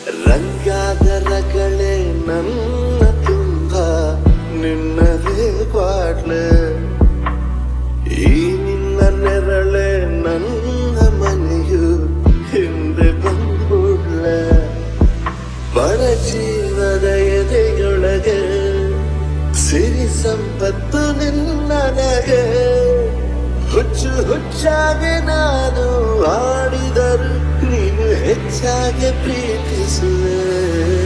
ರಂಗಾದ ರಗಳೆ ನನ್ನ ತುಂಬ ನಿನ್ನದೇ ಕ್ವಾಡ್ಲೆ ಈ ನಿನ್ನ ನೆರಳೆ ನನ್ನ ಮನೆಯು ಹಿಂದೆ ಬಂದ್ಬಿಡ್ಲೆ ಬಡ ಜೀವದ ಎದೆಯೊಳಗೆ ಸಿರಿ ಸಂಪತ್ತು ನಿನ್ನನಗೆ ಹುಚ್ಚು ಹುಚ್ಚಾಗಿ ನಾನು ಆಡಿದರು ನೀನು ಹೆಚ್ಚಾಗಿ ಪ್ರೀತಿಸುವೆ